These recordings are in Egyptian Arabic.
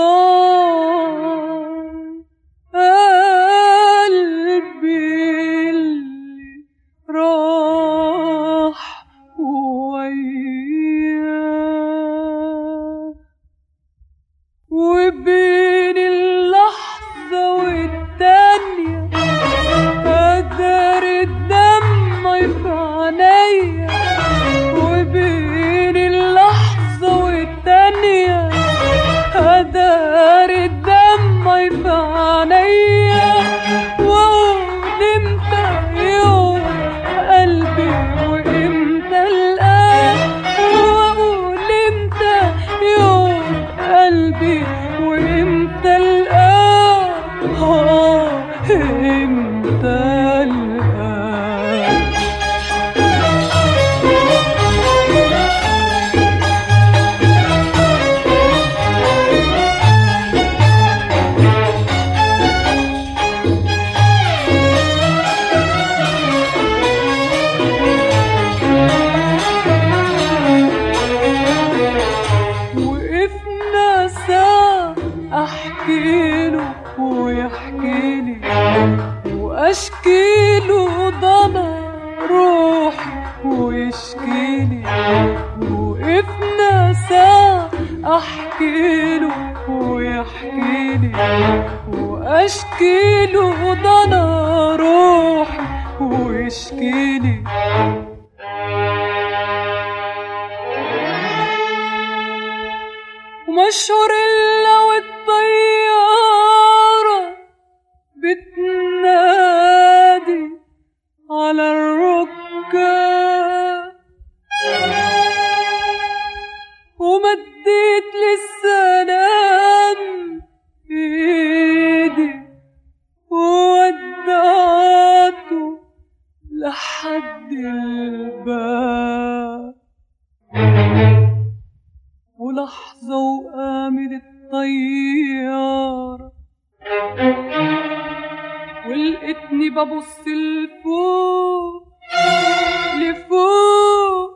قلبي اللي راح وياه وبين اللحظة والتانية قدر الدمع في عينيا وبين اللحظة والتانية قدر الدمع في عينيا واقول امتى يوم قلبي وامتى الآن واقول امتى يوم قلبي وامتى الآن اه امتى الآن وقفنا ساعة أحكي له ويحكي لي وأشكي له ضنا روحي ويشكي لي وقفنا ساعة أحكي له ويحكي لي وأشكي له ضنا روحي ويشكي لي ومشهور لو الطيارة بتنادي على الركاب ومديت للسلام ايدي وودعته لحد الباب ولحظة وقامت الطيارة ولقيتني ببص لفوق لفوق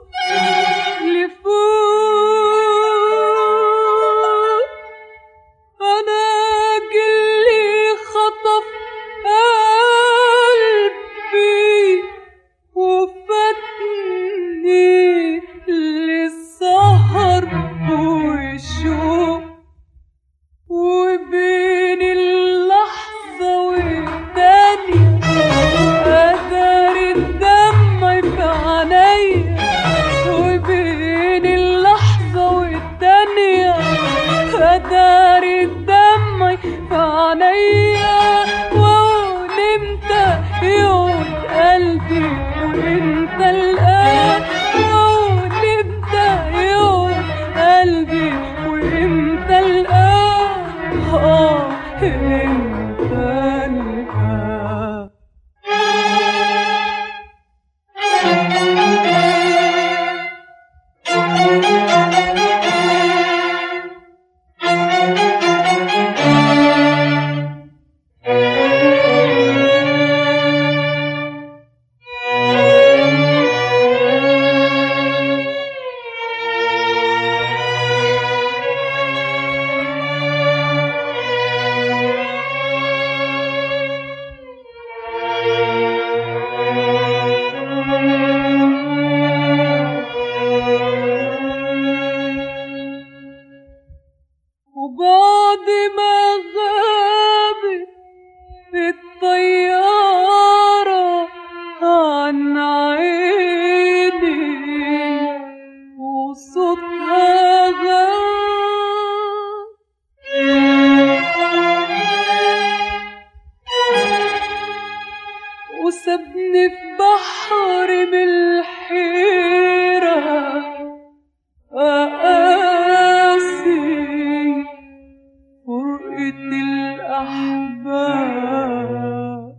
لفوق أنا جلي خطف قلبي وفاتني للسهر والشوق وبين اللحظة والتانية قدر الدمع في عينيا وبين اللحظة والتانية قدر الدمع في عينيا واقول امتى يقول قلبي وانت الآن واقول امتى يقول قلبي وامتى الآن اه امتى الآن وبعد ما غابت الطيارة عن عيني وصوتها غاب وسابني في بحر من الحيرة أقاسي فرقة الأحباب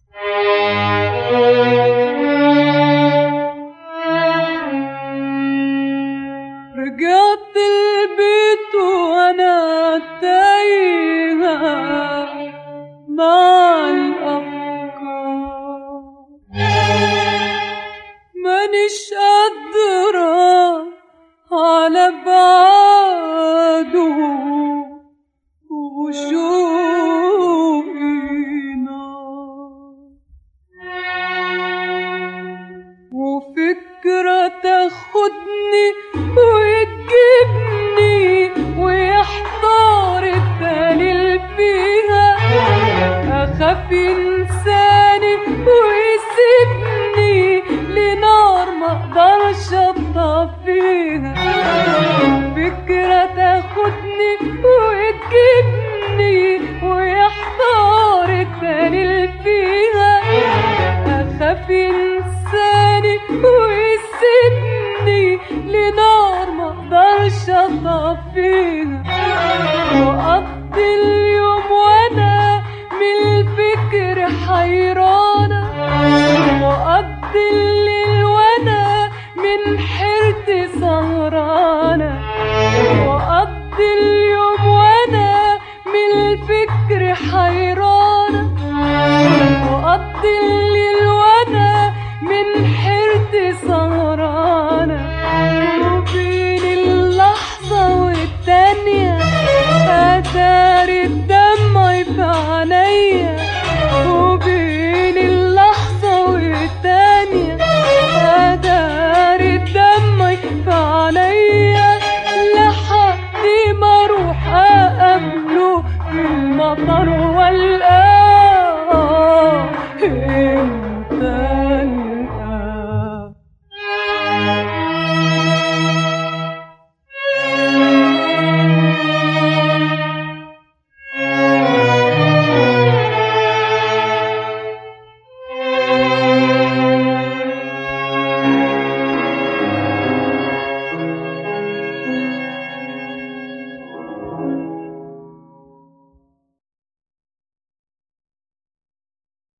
رجعت البيت وأنا تايهة مع الأفكار مانيش قادرة على بعده أخاف ينساني ويسيبني لنار ما اقدرش اطفيها فكرة تاخدني وتجيبني ويحتار التاني اللي فيها أخاف ينساني ويسيبني لنار ما اقدرش اطفيها وأقضي اليوم وأنا من الفكر حيرانة وأقضي الليل وأنا من حيرتي سهرانة وأقضي اليوم وأنا من الفكر حيرانة وأقضي الليل وأنا من حيرتي سهرانة وبين اللحظة والتانية أداري الدمع في عينيا وبين اللحظة والتانية أداري الدمع في عينيا لحد ما أروح أقابله في المطر والقى